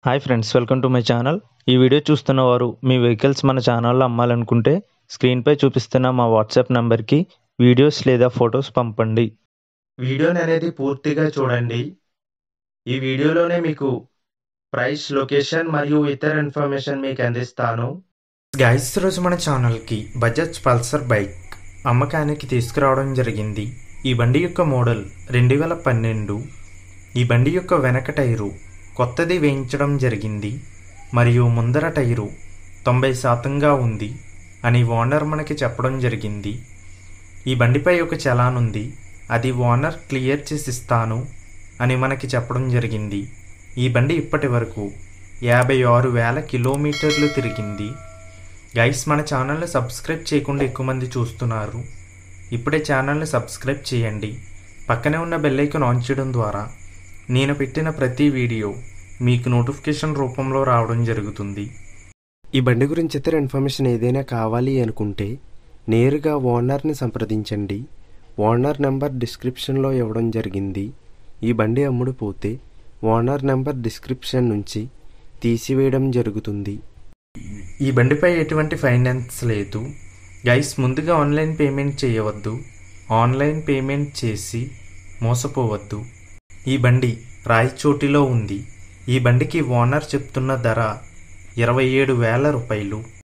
hi friends welcome to my channel ఈ video చూస్తున్న వారు మీ వెహికల్స్ మన ఛానల్లో అమ్మాలనుకుంటే స్క్రీన్పై చూపిస్తున్న మా వాట్సాప్ నంబర్కి వీడియోస్ లేదా ఫొటోస్ పంపండి వీడియోని అనేది పూర్తిగా చూడండి ఈ వీడియోలోనే మీకు ప్రైస్ లొకేషన్ మరియు ఇతర ఇన్ఫర్మేషన్ మీకు అందిస్తాను గైస్ రోజు మన ఛానల్కి బజాజ్ పల్సర్ బైక్ అమ్మకానికి తీసుకురావడం జరిగింది ఈ బండి యొక్క మోడల్ రెండు వేల పన్నెండు ఈ బండి యొక్క వెనక టైరు కొత్తది వేయించడం జరిగింది మరియు ముందర టైరు తొంభై శాతంగా ఉంది అని ఓనర్ మనకి చెప్పడం జరిగింది ఈ బండిపై ఒక చలాన్ ఉంది అది ఓనర్ క్లియర్ చేసి ఇస్తాను అని మనకి చెప్పడం జరిగింది ఈ బండి ఇప్పటి వరకు యాభై ఆరు వేల కిలోమీటర్లు తిరిగింది గైస్ మన ఛానల్ని సబ్స్క్రైబ్ చేయకుండా ఎక్కువ మంది చూస్తున్నారు ఇప్పుడే ఛానల్ని సబ్స్క్రైబ్ చేయండి పక్కనే ఉన్న బెల్ ఐకాన్ ఆన్ చేయడం ద్వారా నేను పెట్టిన ప్రతి వీడియో మీకు నోటిఫికేషన్ రూపంలో రావడం జరుగుతుంది ఈ బండి గురించి ఇతర ఇన్ఫర్మేషన్ ఏదైనా కావాలి అనుకుంటే నేరుగా ఓనర్ని సంప్రదించండి ఓనర్ నెంబర్ డిస్క్రిప్షన్లో ఇవ్వడం జరిగింది ఈ బండి అమ్ముడు పోతే ఓనర్ నెంబర్ డిస్క్రిప్షన్ నుంచి తీసివేయడం జరుగుతుంది ఈ బండిపై ఎటువంటి ఫైనాన్స్ లేదు గైస్ ముందుగా ఆన్లైన్ పేమెంట్ చేయవద్దు ఆన్లైన్ పేమెంట్ చేసి మోసపోవద్దు ఈ బండి రాయచోటిలో ఉంది ఈ బండికి ఓనర్ చెప్తున్న ధర ఇరవై ఏడు వేల రూపాయలు